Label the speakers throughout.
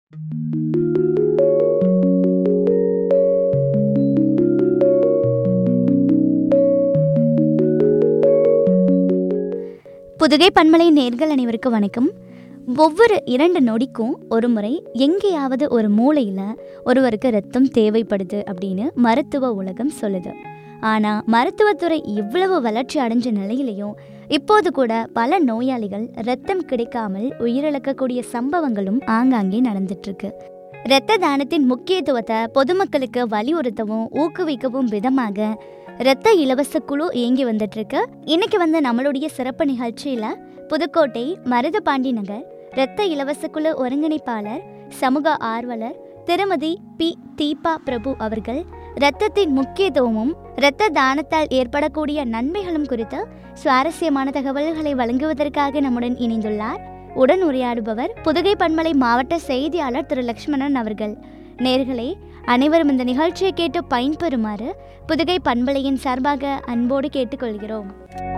Speaker 1: புதுகை பன்மலை நேர்கள் அனைவருக்கும் வணக்கம் ஒவ்வொரு இரண்டு நொடிக்கும் ஒரு முறை எங்கேயாவது ஒரு மூலையில் ஒருவருக்கு ரத்தம் தேவைப்படுது அப்படின்னு மருத்துவ உலகம் சொல்லுது ஆனால் மருத்துவத்துறை இவ்வளவு வளர்ச்சி அடைஞ்ச நிலையிலையும் இப்போது கூட பல நோயாளிகள் ரத்தம் கிடைக்காமல் உயிரிழக்கக்கூடிய சம்பவங்களும் ஆங்காங்கே நடந்துட்டுருக்கு இரத்த தானத்தின் முக்கியத்துவத்தை பொதுமக்களுக்கு வலியுறுத்தவும் ஊக்குவிக்கவும் விதமாக இரத்த இலவச குழு இயங்கி வந்துட்டு இருக்கு இன்னைக்கு வந்து நம்மளுடைய சிறப்பு நிகழ்ச்சியில புதுக்கோட்டை மருதபாண்டி நகர் இரத்த இலவச குழு ஒருங்கிணைப்பாளர் சமூக ஆர்வலர் திருமதி பி தீபா பிரபு அவர்கள் இரத்தத்தின் முக்கியத்துவமும் இரத்த தானத்தால் ஏற்படக்கூடிய நன்மைகளும் குறித்து சுவாரஸ்யமான தகவல்களை வழங்குவதற்காக நம்முடன் இணைந்துள்ளார் உடன் உரையாடுபவர் புதுகை பன்மலை மாவட்ட செய்தியாளர் திரு லக்ஷ்மணன் அவர்கள் நேர்களே அனைவரும் இந்த நிகழ்ச்சியை கேட்டு பயன்பெறுமாறு புதுகை பண்பலையின் சார்பாக அன்போடு கேட்டுக்கொள்கிறோம்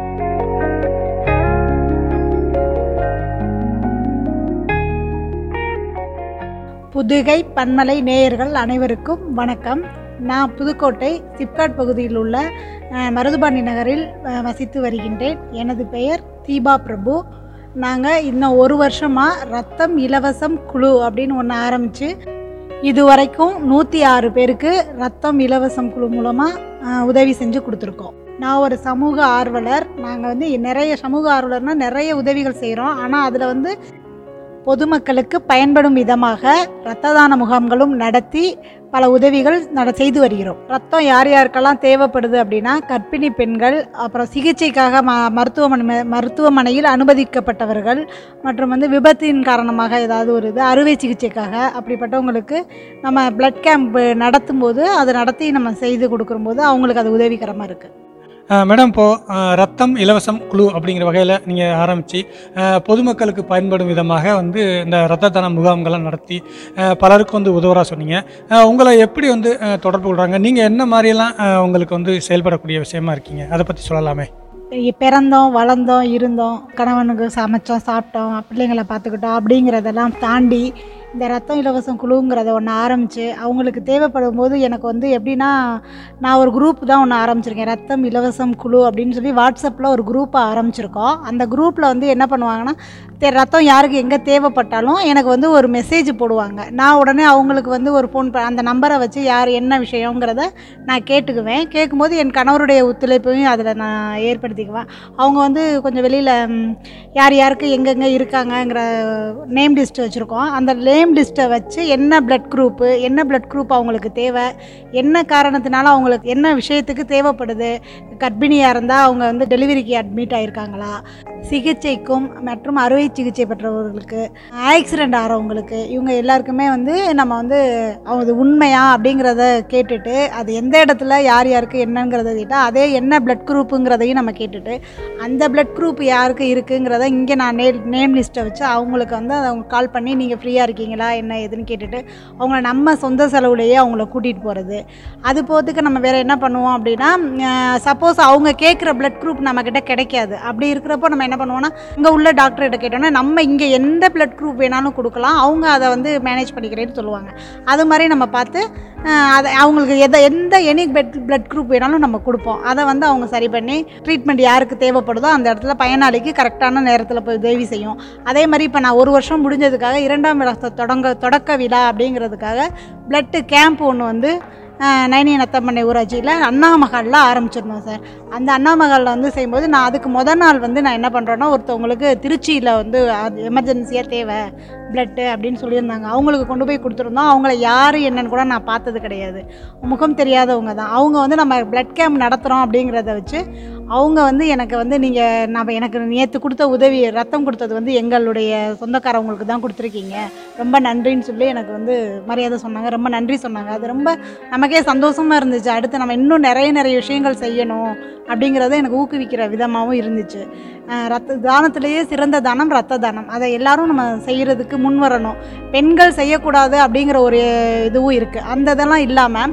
Speaker 2: புதுகை பன்மலை நேயர்கள் அனைவருக்கும் வணக்கம் நான் புதுக்கோட்டை சிப்காட் பகுதியில் உள்ள அஹ், மருதுபாண்டி நகரில் அஹ், வசித்து வருகின்றேன் எனது பெயர் தீபா பிரபு நாங்கள் இன்னும் ஒரு வருஷமாக ரத்தம் இலவசம் குழு அப்படின்னு ஒன்று ஆரம்பித்து இதுவரைக்கும் நூற்றி ஆறு பேருக்கு ரத்தம் இலவசம் குழு மூலமாக உதவி செஞ்சு கொடுத்துருக்கோம் நான் ஒரு சமூக ஆர்வலர் நாங்கள் வந்து நிறைய சமூக ஆர்வலர்னால் நிறைய உதவிகள் செய்கிறோம் ஆனால் அதில் வந்து பொதுமக்களுக்கு பயன்படும் விதமாக இரத்த தான முகாம்களும் நடத்தி பல உதவிகள் நட செய்து வருகிறோம் ரத்தம் யார் யாருக்கெல்லாம் தேவைப்படுது அப்படின்னா கர்ப்பிணி பெண்கள் அப்புறம் சிகிச்சைக்காக ம மருத்துவமனை மருத்துவமனையில் அனுமதிக்கப்பட்டவர்கள் மற்றும் வந்து விபத்தின் காரணமாக ஏதாவது ஒரு இது அறுவை சிகிச்சைக்காக அப்படிப்பட்டவங்களுக்கு நம்ம பிளட் கேம்ப் நடத்தும்போது அதை நடத்தி நம்ம செய்து கொடுக்கும்போது அவங்களுக்கு அது உதவிகரமாக இருக்குது
Speaker 3: அஹ் மேடம் இப்போது ரத்தம் இலவசம் குழு அப்படிங்கிற வகையில் நீங்கள் ஆரம்பித்து பொதுமக்களுக்கு பயன்படும் விதமாக வந்து இந்த ரத்த தான முகாம்கள்லாம் நடத்தி அஹ், பலருக்கு வந்து உதவுறா சொன்னீங்க அஹ், உங்களை எப்படி வந்து அஹ், தொடர்பு கொள்கிறாங்க நீங்கள் என்ன மாதிரியெல்லாம் அஹ், உங்களுக்கு வந்து செயல்படக்கூடிய விஷயமா இருக்கீங்க அதை பற்றி சொல்லலாமே
Speaker 2: இ- பிறந்தோம் வளர்ந்தோம் இருந்தோம் கணவனுக்கு சமைச்சோம் சாப்பிட்டோம் பிள்ளைங்களை பார்த்துக்கிட்டோம் அப்படிங்கிறதெல்லாம் தாண்டி இந்த ரத்தம் இலவசம் குழுங்கிறத ஒன்று ஆரம்பித்து அவங்களுக்கு தேவைப்படும் போது எனக்கு வந்து எப்படின்னா நான் ஒரு குரூப் தான் ஒன்று ஆரம்பிச்சிருக்கேன் ரத்தம் இலவசம் குழு அப்படின்னு சொல்லி வாட்ஸ்அப்பில் ஒரு குரூப்பை ஆரம்பிச்சிருக்கோம் அந்த குரூப்பில் வந்து என்ன பண்ணுவாங்கன்னா தே- ரத்தம் யாருக்கு எங்கே தேவைப்பட்டாலும் எனக்கு வந்து ஒரு மெசேஜ் போடுவாங்க நான் உடனே அவங்களுக்கு வந்து ஒரு ஃபோன் அந்த நம்பரை வச்சு யார் என்ன விஷயங்கிறத நான் கேட்டுக்குவேன் கேட்கும்போது என் கணவருடைய ஒத்துழைப்பையும் அதில் நான் ஏற்படுத்திக்குவேன் அவங்க வந்து கொஞ்சம் வெளியில் யார் யாருக்கு எங்கெங்கே இருக்காங்கங்கிற நேம் லிஸ்ட் வச்சுருக்கோம் அந்த நேம் லிஸ்ட்டை வச்சு என்ன பிளட் குரூப்பு என்ன பிளட் குரூப் அவங்களுக்கு தேவை என்ன காரணத்தினால அவங்களுக்கு என்ன விஷயத்துக்கு தேவைப்படுது கர்ப்பிணியாக இருந்தால் அவங்க வந்து டெலிவரிக்கு அட்மிட் ஆகிருக்காங்களா சிகிச்சைக்கும் மற்றும் அறுவை சிகிச்சை பெற்றவர்களுக்கு ஆக்சிடெண்ட் ஆகிறவங்களுக்கு இவங்க எல்லாருக்குமே வந்து நம்ம வந்து அவங்க உண்மையா அப்படிங்கிறத கேட்டுட்டு அது எந்த இடத்துல யார் யாருக்கு என்னங்கிறத கேட்டால் அதே என்ன பிளட் குரூப்புங்கிறதையும் நம்ம கேட்டுட்டு அந்த பிளட் குரூப் யாருக்கு இருக்குங்கிறத இங்கே நான் நே நேம் லிஸ்ட்டை வச்சு அவங்களுக்கு வந்து அவங்க கால் பண்ணி நீங்கள் ஃப்ரீயாக இருக்கீங்களா என்ன ஏதுன்னு கேட்டுட்டு அவங்கள நம்ம சொந்த செலவுலேயே அவங்கள கூட்டிகிட்டு போகிறது அது போகிறதுக்கு நம்ம வேறு என்ன பண்ணுவோம் அப்படின்னா சப்போஸ் அவங்க கேட்குற பிளட் குரூப் நம்மக்கிட்ட கிடைக்காது அப்படி இருக்கிறப்போ நம்ம என்ன பண்ணுவோம்னா இங்கே உள்ள டாக்டர்கிட்ட கேட்டோம்னா நம்ம இங்கே எந்த பிளட் குரூப் வேணாலும் கொடுக்கலாம் அவங்க அதை வந்து மேனேஜ் பண்ணிக்கிறேன்னு சொல்லுவாங்க அது மாதிரி நம்ம பார்த்து அஹ், அதை அவங்களுக்கு எதை எந்த எனி பிளட் பிளட் குரூப் வேணாலும் நம்ம கொடுப்போம் அதை வந்து அவங்க சரி பண்ணி ட்ரீட்மெண்ட் யாருக்கு தேவைப்படுதோ அந்த இடத்துல பயனாளிக்கு கரெக்டான நேரத்தில் போய் உதவி செய்யும் அதே மாதிரி இப்போ நான் ஒரு வருஷம் முடிஞ்சதுக்காக இரண்டாம் விழா தொடங்க தொடக்க விழா அப்படிங்கிறதுக்காக பிளட்டு கேம்ப் ஒன்று வந்து அஹ், நைனி நத்தம்பண்ணை ஊராட்சியில் அண்ணா மகாலில் ஆரம்பிச்சிருந்தோம் சார் அந்த அண்ணா மகாலில் வந்து செய்யும்போது நான் அதுக்கு முத நாள் வந்து நான் என்ன பண்ணுறேன்னா ஒருத்தவங்களுக்கு திருச்சியில் வந்து எமர்ஜென்சியாக தேவை பிளட்டு அப்படின்னு சொல்லியிருந்தாங்க அவங்களுக்கு கொண்டு போய் கொடுத்துருந்தோம் அவங்கள யார் என்னன்னு கூட நான் பார்த்தது கிடையாது முகம் தெரியாதவங்க தான் அவங்க வந்து நம்ம பிளட் கேம்ப் நடத்துகிறோம் அப்படிங்கிறத வச்சு அவங்க வந்து எனக்கு வந்து நீங்கள் நான் எனக்கு நேற்று கொடுத்த உதவி ரத்தம் கொடுத்தது வந்து எங்களுடைய சொந்தக்காரவங்களுக்கு தான் கொடுத்துருக்கீங்க ரொம்ப நன்றின்னு சொல்லி எனக்கு வந்து மரியாதை சொன்னாங்க ரொம்ப நன்றி சொன்னாங்க அது ரொம்ப நமக்கே சந்தோஷமாக இருந்துச்சு அடுத்து நம்ம இன்னும் நிறைய நிறைய விஷயங்கள் செய்யணும் அப்படிங்கிறத எனக்கு ஊக்குவிக்கிற விதமாகவும் இருந்துச்சு அஹ் ரத்த தானத்திலேயே சிறந்த தானம் ரத்த தானம் அதை எல்லாரும் நம்ம செய்கிறதுக்கு முன் வரணும் பெண்கள் செய்யக்கூடாது அப்படிங்கிற ஒரு இதுவும் இருக்குது அந்த இதெல்லாம் இல்லாமல்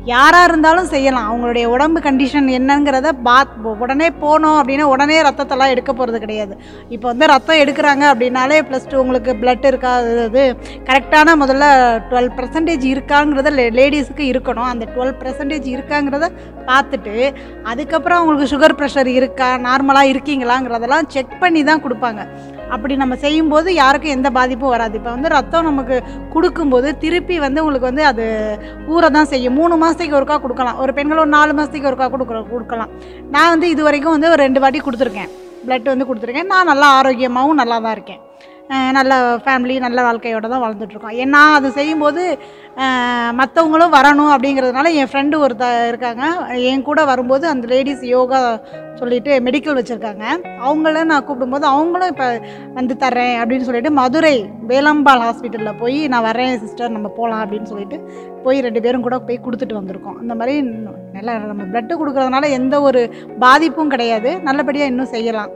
Speaker 2: யாராக இருந்தாலும் செய்யலாம் அவங்களுடைய உடம்பு கண்டிஷன் என்னங்கிறத பாத் உடனே போனோம் அப்படின்னா உடனே ரத்தத்தெல்லாம் எடுக்க போகிறது கிடையாது இப்போ வந்து ரத்தம் எடுக்கிறாங்க அப்படின்னாலே ப்ளஸ் டூ உங்களுக்கு பிளட் இருக்கா இது கரெக்டான முதல்ல டுவெல் பர்சன்டேஜ் இருக்காங்கிறத லேடிஸுக்கு இருக்கணும் அந்த டுவெல் பர்சன்டேஜ் இருக்காங்கிறத பார்த்துட்டு அதுக்கப்புறம் அவங்களுக்கு சுகர் ப்ரெஷர் இருக்கா நார்மலாக இருக்கீங்களாங்கிறதெல்லாம் செக் பண்ணி தான் கொடுப்பாங்க அப்படி நம்ம செய்யும்போது யாருக்கும் எந்த பாதிப்பும் வராது இப்போ வந்து ரத்தம் நமக்கு கொடுக்கும்போது திருப்பி வந்து உங்களுக்கு வந்து அது ஊற தான் செய்யும் மூணு மாதத்துக்கு ஒருக்கா கொடுக்கலாம் ஒரு பெண்கள் ஒரு நாலு மாதத்துக்கு ஒருக்கா கொடுக்குற கொடுக்கலாம் நான் வந்து இது வரைக்கும் வந்து ஒரு ரெண்டு வாட்டி கொடுத்துருக்கேன் பிளட் வந்து கொடுத்துருக்கேன் நான் நல்லா ஆரோக்கியமாகவும் நல்லா தான் இருக்கேன் அஹ் நல்ல ஃபேமிலி நல்ல வாழ்க்கையோட தான் வாழ்ந்துட்டுருக்கோம் ஏன்னா அது செய்யும்போது மற்றவங்களும் வரணும் அப்படிங்கிறதுனால என் ஃப்ரெண்டு ஒருத்த இருக்காங்க என் கூட வரும்போது அந்த லேடிஸ் யோகா சொல்லிட்டு மெடிக்கல் வச்சுருக்காங்க அவங்கள நான் கூப்பிடும்போது அவங்களும் இப்போ வந்து தர்றேன் அப்படின்னு சொல்லிட்டு மதுரை வேலம்பாள் ஹாஸ்பிட்டலில் போய் நான் வரேன் சிஸ்டர் நம்ம போகலாம் அப்படின்னு சொல்லிட்டு போய் ரெண்டு பேரும் கூட போய் கொடுத்துட்டு வந்திருக்கோம் அந்த மாதிரி நல்லா நம்ம பிளட்டு கொடுக்கறதுனால எந்த ஒரு பாதிப்பும் கிடையாது நல்லபடியாக இன்னும் செய்யலாம்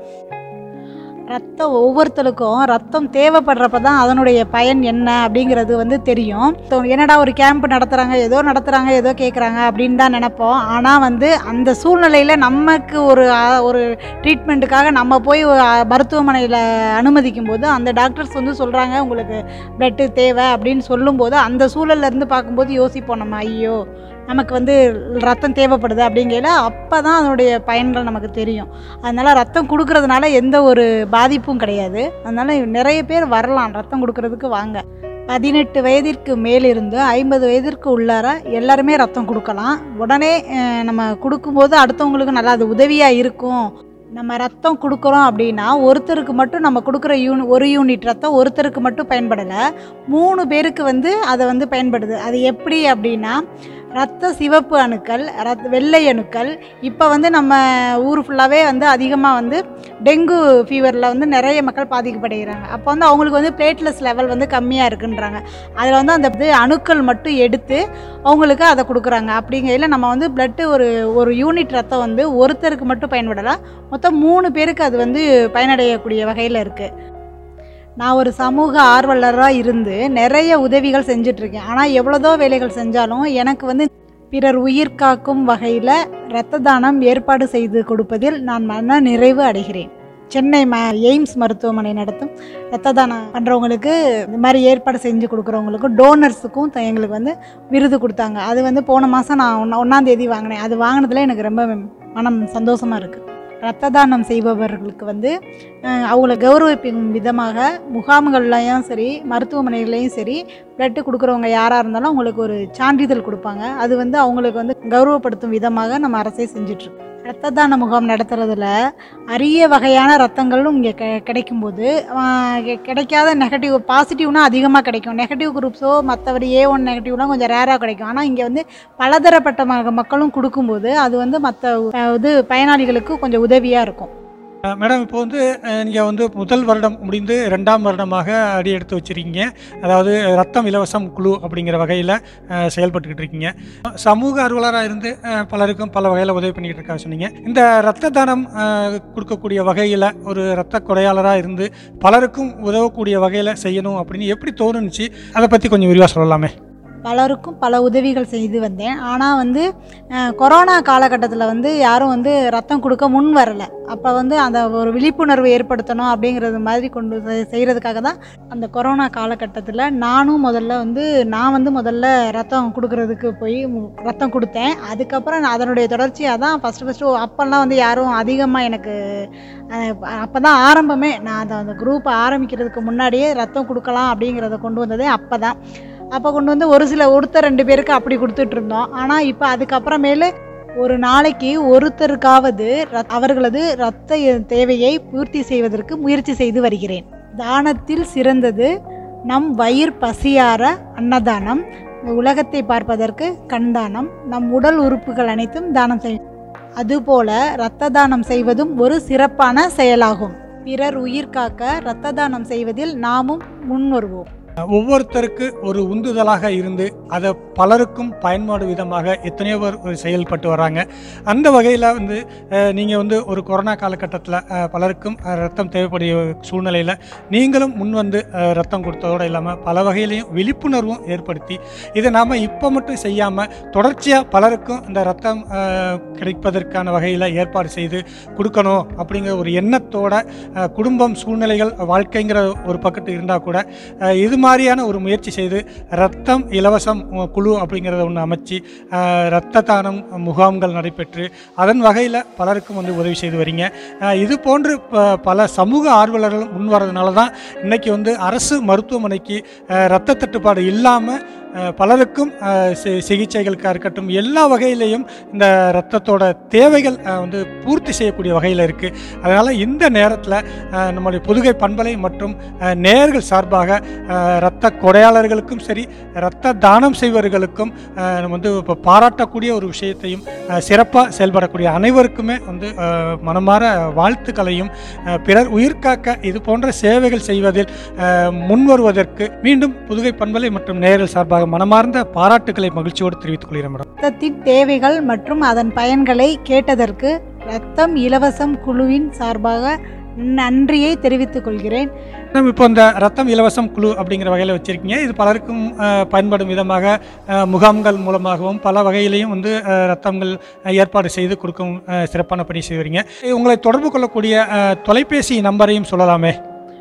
Speaker 2: ரத்தம் ஒவ்வொருத்தருக்கும் ரத்தம் தேவைப்படுறப்ப தான் அதனுடைய பயன் என்ன அப்படிங்கிறது வந்து தெரியும் So, என்னடா ஒரு கேம்ப் நடத்துகிறாங்க ஏதோ நடத்துகிறாங்க ஏதோ கேட்குறாங்க அப்படின்னு தான் நினைப்போம் ஆனால் வந்து அந்த சூழ்நிலையில் நமக்கு ஒரு ஆ- ஒரு ட்ரீட்மெண்ட்டுக்காக நம்ம போய் மருத்துவமனையில் அனுமதிக்கும் போது அந்த டாக்டர்ஸ் வந்து சொல்கிறாங்க உங்களுக்கு பிளட்டு தேவை அப்படின்னு சொல்லும்போது அந்த சூழல்ல இருந்து பார்க்கும்போது யோசிப்போம் நம்ம ஐயோ நமக்கு வந்து ரத்தம் தேவைப்படுது அப்படிங்கையில அப்போ தான் அதனுடைய பயன்கள் நமக்கு தெரியும் அதனால் ரத்தம் கொடுக்கறதுனால எந்த ஒரு பாதிப்பும் கிடையாது அதனால் நிறைய பேர் வரலாம் ரத்தம் கொடுக்கறதுக்கு வாங்க பதினெட்டு வயதிற்கு மேலிருந்து ஐம்பது வயதிற்கு உள்ளார எல்லாருமே ரத்தம் கொடுக்கலாம் உடனே அஹ், நம்ம கொடுக்கும்போது அடுத்தவங்களுக்கு நல்லா அது உதவியாக இருக்கும் நம்ம ரத்தம் கொடுக்குறோம் அப்படின்னா ஒருத்தருக்கு மட்டும் நம்ம கொடுக்குற யூனி ஒரு யூனிட் ரத்தம் ஒருத்தருக்கு மட்டும் பயன்படலை மூணு பேருக்கு வந்து அதை வந்து பயன்படுது அது எப்படி அப்படின்னா ரத்த சிவப்பு அணுக்கள் ரத் வெள்ளை அணுக்கள் இப்போ வந்து நம்ம ஊர் ஃபுல்லாகவே வந்து அதிகமாக வந்து டெங்கு ஃபீவரில் வந்து நிறைய மக்கள் பாதிக்கப்படுகிறாங்க அப்போ வந்து அவங்களுக்கு வந்து பிளேட்லெஸ் லெவல் வந்து கம்மியாக இருக்குன்றாங்க அதில் வந்து அந்த இது அணுக்கள் மட்டும் எடுத்து அவங்களுக்கு அதை கொடுக்குறாங்க அப்படிங்கையில் நம்ம வந்து பிளட்டு ஒரு ஒரு யூனிட் ரத்தம் வந்து ஒருத்தருக்கு மட்டும் பயன்படலாம் மொத்தம் மூணு பேருக்கு அது வந்து பயனடையக்கூடிய வகையில் இருக்குது நான் ஒரு சமூக ஆர்வலராக இருந்து நிறைய உதவிகள் செஞ்சிட்ருக்கேன் ஆனால் எவ்வளோதோ வேலைகள் செஞ்சாலும் எனக்கு வந்து பிறர் உயிர் காக்கும் வகையில் இரத்த தானம் ஏற்பாடு செய்து கொடுப்பதில் நான் மன நிறைவு அடைகிறேன் சென்னை ம எய்ம்ஸ் மருத்துவமனை நடத்தும் இரத்த தானம் பண்ணுறவங்களுக்கு இந்த மாதிரி ஏற்பாடு செஞ்சு கொடுக்குறவங்களுக்கும் டோனர்ஸுக்கும் த- எங்களுக்கு வந்து விருது கொடுத்தாங்க அது வந்து போன மாதம் நான் ஒன்றா ஒன்றாந்தேதி வாங்கினேன் அது வாங்கினதுல எனக்கு ரொம்ப மனம் சந்தோஷமாக இருக்குது இரத்த தானம் செய்பவர்களுக்கு வந்து அஹ், அவங்கள கௌரவிக்கும் விதமாக முகாம்கள்லையும் சரி மருத்துவமனைகள்லையும் சரி பிளட்டு கொடுக்குறவங்க யாராக இருந்தாலும் அவங்களுக்கு ஒரு சான்றிதழ் கொடுப்பாங்க அது வந்து அவங்களுக்கு வந்து கௌரவப்படுத்தும் விதமாக நம்ம அரசே செஞ்சிட்ருக்கோம் இரத்த தான முகாம் நடத்துறதுல அரிய வகையான ரத்தங்களும் இங்கே கெ கிடைக்கும்போது ஆஹ், கெ- கிடைக்காத நெகட்டிவ் பாசிட்டிவ்னா அதிகமாக கிடைக்கும் நெகட்டிவ் குரூப்ஸோ மற்றபடி ஏ ஒன் நெகட்டிவ்லாம் கொஞ்சம் ரேராக கிடைக்கும் ஆனால் இங்கே வந்து பலதரப்பட்ட ம மக்களும் கொடுக்கும்போது அது வந்து மற்ற இது பயனாளிகளுக்கு கொஞ்சம் உதவியாக இருக்கும்
Speaker 3: அஹ் மேடம் இப்போ வந்து நீங்கள் வந்து முதல் வருடம் முடிந்து ரெண்டாம் வருடமாக அடி எடுத்து வச்சிருக்கீங்க அதாவது ரத்தம் இலவசம் குழு அப்படிங்கிற வகையில் செயல்பட்டுக்கிட்டு இருக்கீங்க சமூக ஆர்வலராக இருந்து அஹ், பலருக்கும் பல வகையில் உதவி பண்ணிக்கிட்டு இருக்கா சொன்னீங்க இந்த ரத்த தானம் அஹ், கொடுக்கக்கூடிய வகையில் ஒரு ரத்த கொடையாளராக இருந்து பலருக்கும் உதவக்கூடிய வகையில் செய்யணும் அப்படின்னு எப்படி தோணுச்சு அதை பற்றி கொஞ்சம் விரிவாக சொல்லலாமே
Speaker 2: பலருக்கும் பல உதவிகள் செய்து வந்தேன் ஆனால் வந்து அஹ், கொரோனா காலகட்டத்தில் வந்து யாரும் வந்து ரத்தம் கொடுக்க முன் வரலை அப்போ வந்து அந்த ஒரு விழிப்புணர்வு ஏற்படுத்தணும் அப்படிங்கிறது மாதிரி கொண்டு செ- செய்கிறதுக்காக தான் அந்த கொரோனா காலகட்டத்தில் நானும் முதல்ல வந்து நான் வந்து முதல்ல ரத்தம் கொடுக்கறதுக்கு போய் மு- ரத்தம் கொடுத்தேன் அதுக்கப்புறம் நான் அதனுடைய தொடர்ச்சியாக தான் ஃபஸ்ட்டு ஃபஸ்ட்டு அப்போல்லாம் வந்து யாரும் அதிகமாக எனக்கு அப்போ தான் ஆரம்பமே நான் அந்த அந்த குரூப்பை ஆரம்பிக்கிறதுக்கு முன்னாடியே ரத்தம் கொடுக்கலாம் அப்படிங்கிறத கொண்டு வந்ததே அப்போ தான் அப்போ கொண்டு வந்து ஒரு சில ஒருத்தர் ரெண்டு பேருக்கு அப்படி கொடுத்துட்டு இருந்தோம் ஆனால் இப்போ அதுக்கப்புறமேலு ஒரு நாளைக்கு ஒருத்தருக்காவது ரத்- அவர்களது இரத்த தேவையை பூர்த்தி செய்வதற்கு முயற்சி செய்து வருகிறேன் தானத்தில் சிறந்தது நம் வயிறு பசியார அன்னதானம் இந்த உலகத்தை பார்ப்பதற்கு கண் தானம் நம் உடல் உறுப்புகள் அனைத்தும் தானம் செய் அதுபோல இரத்த தானம் செய்வதும் ஒரு சிறப்பான செயலாகும் பிறர் உயிர் காக்க இரத்த தானம் செய்வதில் நாமும் முன் வருவோம்
Speaker 3: ஒவ்வொருத்தருக்கு ஒரு உந்துதலாக இருந்து அதை பலருக்கும் பயன்பாடு விதமாக எத்தனையோ பேர் செயல்பட்டு வராங்க அந்த வகையில் வந்து நீங்கள் வந்து ஒரு கொரோனா காலகட்டத்தில் பலருக்கும் அஹ், ரத்தம் தேவைப்படிய சூழ்நிலையில் நீங்களும் முன் வந்து அஹ், ரத்தம் கொடுத்ததோடு இல்லாமல் பல வகையிலையும் விழிப்புணர்வும் ஏற்படுத்தி இதை நாம் இப்போ மட்டும் செய்யாமல் தொடர்ச்சியாக பலருக்கும் இந்த ரத்தம் அஹ், கிடைப்பதற்கான வகையில் ஏற்பாடு செய்து கொடுக்கணும் அப்படிங்கிற ஒரு எண்ணத்தோட அஹ், குடும்பம் சூழ்நிலைகள் வாழ்க்கைங்கிற ஒரு பக்கத்து இருந்தால் கூட அஹ், இது மாதிரியான ஒரு முயற்சி செய்து ரத்தம் இலவசம் அஹ், குழு அப்படிங்கிறத ஒன்று அமைச்சு அஹ், ரத்த தானம் முகாம்கள் நடைபெற்று அதன் வகையில் பலருக்கும் வந்து உதவி செய்து வரீங்க அஹ், இது போன்று ப- பல சமூக ஆர்வலர்கள் முன் வரதுனால தான் இன்னைக்கு வந்து அரசு மருத்துவமனைக்கு அஹ், ரத்த தட்டுப்பாடு இல்லாமல் பலருக்கும் அஹ், சி- சிகிச்சைகளுக்காக இருக்கட்டும் எல்லா வகையிலையும் இந்த ரத்தத்தோட தேவைகள் அஹ், வந்து பூர்த்தி செய்யக்கூடிய வகையில் இருக்குது அதனால் இந்த நேரத்தில் நம்முடைய புதுகை பண்பலை மற்றும் அஹ், நேயர்கள் சார்பாக அஹ், இரத்த கொடையாளர்களுக்கும் சரி இரத்த தானம் செய்வர்களுக்கும் அஹ், நம்ம வந்து இப்போ பாராட்டக்கூடிய ஒரு விஷயத்தையும் சிறப்பாக செயல்படக்கூடிய அனைவருக்குமே வந்து அஹ், மனமார வாழ்த்துக்களையும் அஹ், பிறர் உயிர்காக்க இது போன்ற சேவைகள் செய்வதில் அஹ், முன்வருவதற்கு மீண்டும் புதுகை பண்பலை மற்றும் நேயர்கள் சார்பாக மனமார்ந்த பாராட்டுக்களை மகிழ்ச்சியோடு தெரிவித்துக் கொள்கிறேன் மேடம்
Speaker 2: ரத்தத்தின் தேவைகள் மற்றும் அதன் பயன்களை கேட்டதற்கு ரத்தம் இலவசம் குழுவின் சார்பாக நன்றியை தெரிவித்துக் கொள்கிறேன்
Speaker 3: மேடம் இப்போ இந்த ரத்தம் இலவசம் குழு அப்படிங்கிற வகையில் வச்சுருக்கீங்க இது பலருக்கும் அஹ், பயன்படும் விதமாக அஹ், முகாம்கள் மூலமாகவும் பல வகையிலையும் வந்து அஹ், ரத்தங்கள் அஹ், ஏற்பாடு செய்து கொடுக்கும் அஹ், சிறப்பான பணி செய்வீங்க உங்களை தொடர்பு கொள்ளக்கூடிய அஹ், தொலைபேசி நம்பரையும் சொல்லலாமே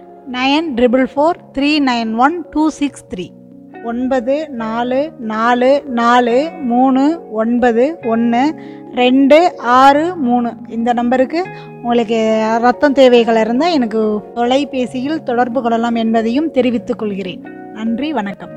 Speaker 2: nine triple four three nine one two six three ஒன்பது நாலு நாலு நாலு மூணு ஒன்பது ஒன்று ரெண்டு ஆறு மூணு இந்த நம்பருக்கு உங்களுக்கு ரத்தம் தேவைகள் இருந்தால் எனக்கு தொலைபேசியில் தொடர்பு கொள்ளலாம் என்பதையும் தெரிவித்துக் கொள்கிறேன் நன்றி வணக்கம்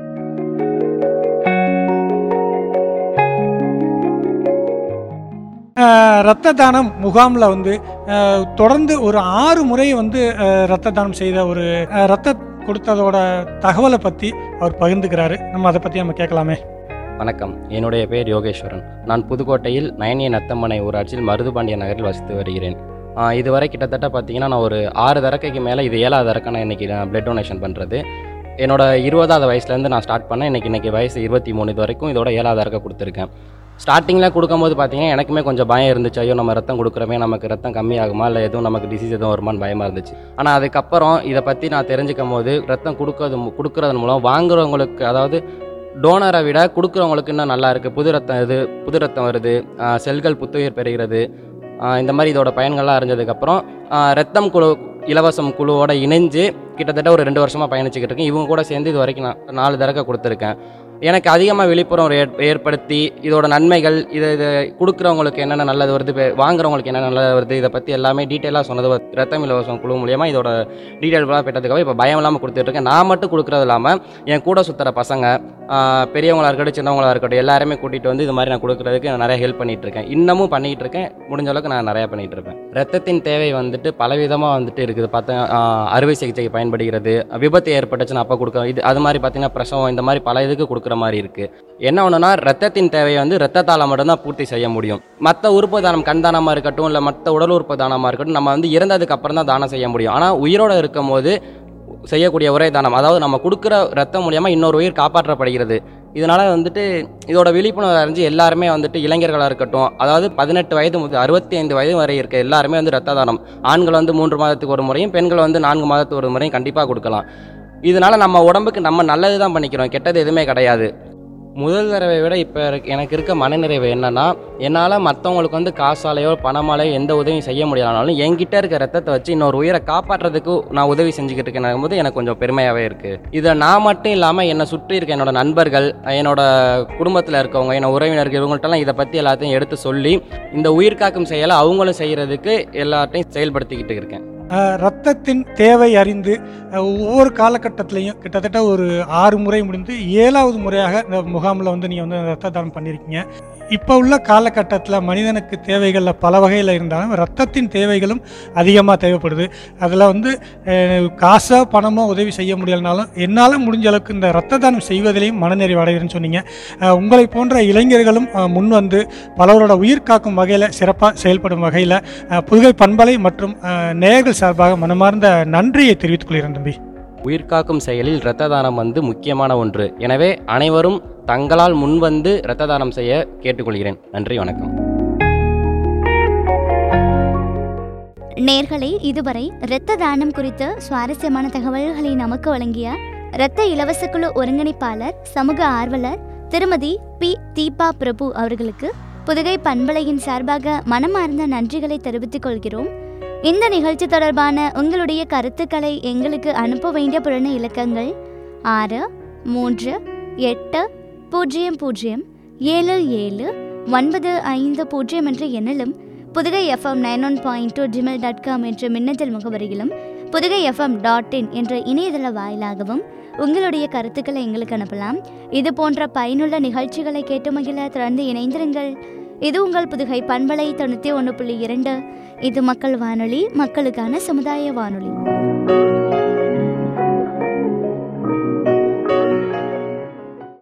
Speaker 3: அஹ், ரத்த தானம் முகாமில் வந்து அஹ், தொடர்ந்து ஒரு ஆறு முறை வந்து அஹ், ரத்த தானம் செய்த ஒரு அஹ், ரத்த கொடுத்ததோட தகவலை பற்றி அவர் பகிர்ந்துக்கிறாரு நம்ம அதை பற்றி நம்ம கேட்கலாமே
Speaker 4: வணக்கம் என்னுடைய பெயர் யோகேஸ்வரன் நான் புதுக்கோட்டையில் நயனிய நத்தமனை ஊராட்சியில் மருதுபாண்டிய நகரில் வசித்து வருகிறேன் ஆஹ் இதுவரை கிட்டத்தட்ட பார்த்தீங்கன்னா நான் ஒரு ஆறு தரக்கைக்கு மேலே இது ஏழாவது தரக்க நான் இன்றைக்கி நான் பிளட் டொனேஷன் பண்ணுறது என்னோட இருபதாவது வயசுலேருந்து நான் ஸ்டார்ட் பண்ணேன் இன்றைக்கி இன்றைக்கி வயசு இருபத்தி மூணு இது வரைக்கும் இதோட ஏழாவது தரக்க கொடுத்துருக்கேன் ஸ்டார்டிங்கில் கொடுக்கும்போது பார்த்தீங்கன்னா எனக்குமே கொஞ்சம் பயம் இருந்துச்சு ஐயோ நம்ம ரத்தம் கொடுக்குறமே நமக்கு ரத்தம் கம்மியாகுமா இல்லை எதுவும் நமக்கு டிசீஸ் எதுவும் வருமான்னு பயமாக இருந்துச்சு ஆனால் அதுக்கப்புறம் இதை பற்றி நான் தெரிஞ்சுக்கும் போது ரத்தம் கொடுக்கறது மு- கொடுக்கறதன் மூலம் வாங்குறவங்களுக்கு அதாவது டோனரை விட கொடுக்குறவங்களுக்கு இன்னும் நல்லா இருக்குது புது ரத்தம் இது புது ரத்தம் வருது ஆஹ் செல்கள் புத்துயிர் பெறுகிறது ஆஹ் இந்த மாதிரி இதோட பயன்கள்லாம் அறிஞ்சதுக்கப்புறம் ஆஹ் ரத்தம் குழு இலவசம் குழுவோட இணைஞ்சு கிட்டத்தட்ட ஒரு ரெண்டு வருஷமாக பயணிச்சுக்கிட்டு இருக்கேன் இவங்க கூட சேர்ந்து இது வரைக்கும் நான் நாலு தடவை கொடுத்துருக்கேன் எனக்கு அதிகமாக விழிப்புணர்வு ஏற் ஏற்படுத்தி இதோட நன்மைகள் இதை இது கொடுக்குறவங்களுக்கு என்னென்ன நல்லது வருது இப்ப வாங்குறவங்களுக்கு என்னென்ன நல்லது வருது இதை பற்றி எல்லாமே டீட்டெயிலாக சொன்னது வந்து ரத்தம் இலவசம் குழு மூலியமாக இதோட டீட்டெயில்களாக பெற்றதுக்காக இப்போ பயம் இல்லாமல் கொடுத்துட்ருக்கேன் நான் மட்டும் கொடுக்குறது இல்லாமல் என் கூட சுற்றுற பசங்க ஆஹ் பெரியவங்களா இருக்கட்டும் சின்னவங்களா இருக்கட்டும் எல்லாருமே கூட்டிகிட்டு வந்து இது மாதிரி நான் கொடுக்குறதுக்கு நான் நிறைய ஹெல்ப் பண்ணிட்டு இருக்கேன் இன்னமும் பண்ணிட்டு இருக்கேன் முடிஞ்ச அளவுக்கு நான் நிறையா பண்ணிட்டு இருப்பேன் ரத்தத்தின் தேவை வந்துட்டு பலவிதமாக வந்துட்டு இருக்குது பார்த்தா ஆஹ் அறுவை சிகிச்சைக்கு பயன்படுகிறது விபத்து ஏற்பட்டுச்சுன்னா அப்போ கொடுக்க இது அது மாதிரி பார்த்தீங்கன்னா பிரசவம் இந்த மாதிரி பல இதுக்கு கொடுக்குற மாதிரி இருக்குது என்ன ஒன்றுனா ரத்தத்தின் தேவையை வந்து ரத்தத்தால் மட்டும்தான் பூர்த்தி செய்ய முடியும் மற்ற உறுப்பு தானம் கண் தானமாக இருக்கட்டும் இல்லை மற்ற உடல் உறுப்பு தானமாக இருக்கட்டும் நம்ம வந்து இறந்ததுக்கு அப்புறம் தான் தானம் செய்ய முடியும் ஆனால் உயிரோடு இருக்கும் போது செய்யக்கூடிய ஒரே தானம் அதாவது நம்ம கொடுக்குற ரத்தம் மூலியமாக இன்னொரு உயிர் காப்பாற்றப்படுகிறது இதனால் வந்துட்டு இதோட விழிப்புணர்வு அறிஞ்சு எல்லாருமே வந்துட்டு இளைஞர்களாக இருக்கட்டும் அதாவது பதினெட்டு வயது முதல் அறுபத்தி ஐந்து வயது வரை இருக்க எல்லாருமே வந்து ரத்த தானம் ஆண்கள் வந்து மூன்று மாதத்துக்கு ஒரு முறையும் பெண்கள் வந்து நான்கு மாதத்துக்கு ஒரு முறையும் கண்டிப்பாக கொடுக்கலாம் இதனால நம்ம உடம்புக்கு நம்ம நல்லது தான் பண்ணிக்கிறோம் கெட்டது எதுவுமே கிடையாது முதல் தடவை விட இப்போ எனக்கு இருக்க மனநிறைவு என்னன்னா என்னால் மற்றவங்களுக்கு வந்து காசாலேயோ பணமாலேயோ எந்த உதவியும் செய்ய முடியலனாலும் என்கிட்ட இருக்க ரத்தத்தை வச்சு இன்னொரு உயிரை காப்பாற்றுறதுக்கு நான் உதவி செஞ்சுக்கிட்டு இருக்கேன் போது எனக்கு கொஞ்சம் பெருமையாகவே இருக்குது இதை நான் மட்டும் இல்லாமல் என்னை சுற்றி இருக்க என்னோட நண்பர்கள் என்னோட குடும்பத்தில் இருக்கவங்க என்னோட உறவினர்கள் இவங்கள்ட்டலாம் இதை பற்றி எல்லாத்தையும் எடுத்து சொல்லி இந்த உயிர் காக்கும் செயலை அவங்களும் செய்கிறதுக்கு எல்லாத்தையும் செயல்படுத்திக்கிட்டு இருக்கேன்
Speaker 3: அஹ், ரத்தத்தின் தேவை அறிந்து அஹ், ஒவ்வொரு காலகட்டத்திலையும் கிட்டத்தட்ட ஒரு ஆறு முறை முடிந்து ஏழாவது முறையாக இந்த முகாமில் வந்து நீங்கள் வந்து ரத்த தானம் பண்ணியிருக்கீங்க இப்போ உள்ள காலகட்டத்தில் மனிதனுக்கு தேவைகளில் பல வகையில் இருந்தாலும் ரத்தத்தின் தேவைகளும் அதிகமாக தேவைப்படுது அதில் வந்து அஹ், காசோ பணமோ உதவி செய்ய முடியலனாலும் என்னால் முடிஞ்ச அளவுக்கு இந்த ரத்த தானம் செய்வதிலையும் மனநிறைவு அடைகிறேன்னு சொன்னீங்க அஹ், உங்களை போன்ற இளைஞர்களும் அஹ், முன் வந்து பலரோட உயிர் காக்கும் வகையில் சிறப்பாக செயல்படும் வகையில் அஹ், புதுகை பண்பலை மற்றும் அஹ், நேயர்கள் சார்பாக மனமார்ந்த நன்றியை தெரிவித்துக் கொள்கிறேன் தம்பி
Speaker 4: உயிர்காக்கும் செயலில் இரத்த தானம் வந்து முக்கியமான ஒன்று எனவே அனைவரும் தங்களால் முன்வந்து இரத்த தானம் செய்ய கேட்டுக்கொள்கிறேன் நன்றி வணக்கம்
Speaker 1: நேர்களே இதுவரை இரத்த தானம் குறித்த சுவாரஸ்யமான தகவல்களை நமக்கு வழங்கிய இரத்த இலவச குழு ஒருங்கிணைப்பாளர் சமூக ஆர்வலர் திருமதி பி தீபா பிரபு அவர்களுக்கு புதுகை பண்பலையின் சார்பாக மனமார்ந்த நன்றிகளை தெரிவித்துக் கொள்கிறோம் இந்த நிகழ்ச்சி தொடர்பான உங்களுடைய கருத்துக்களை எங்களுக்கு அனுப்ப வேண்டிய புலன இலக்கங்கள் ஆறு மூன்று எட்டு பூஜ்ஜியம் பூஜ்ஜியம் ஏழு ஏழு ஒன்பது ஐந்து பூஜ்ஜியம் என்ற எண்ணிலும் Pudugai FM nine one point two Gmail dot com என்ற மின்னஞ்சல் முகவரியிலும் புதுகை எஃப்எம் டாட் இன் என்ற இணையதள வாயிலாகவும் உங்களுடைய கருத்துக்களை எங்களுக்கு அனுப்பலாம் இது போன்ற பயனுள்ள நிகழ்ச்சிகளை கேட்டு மகிழ தொடர்ந்து இணைந்திருங்கள் இது உங்கள் புதுகை பண்பலை தொண்ணூற்றி ஒன்று புள்ளி இரண்டு இது மக்கள் வானொலி மக்களுக்கான சமுதாய வானொலி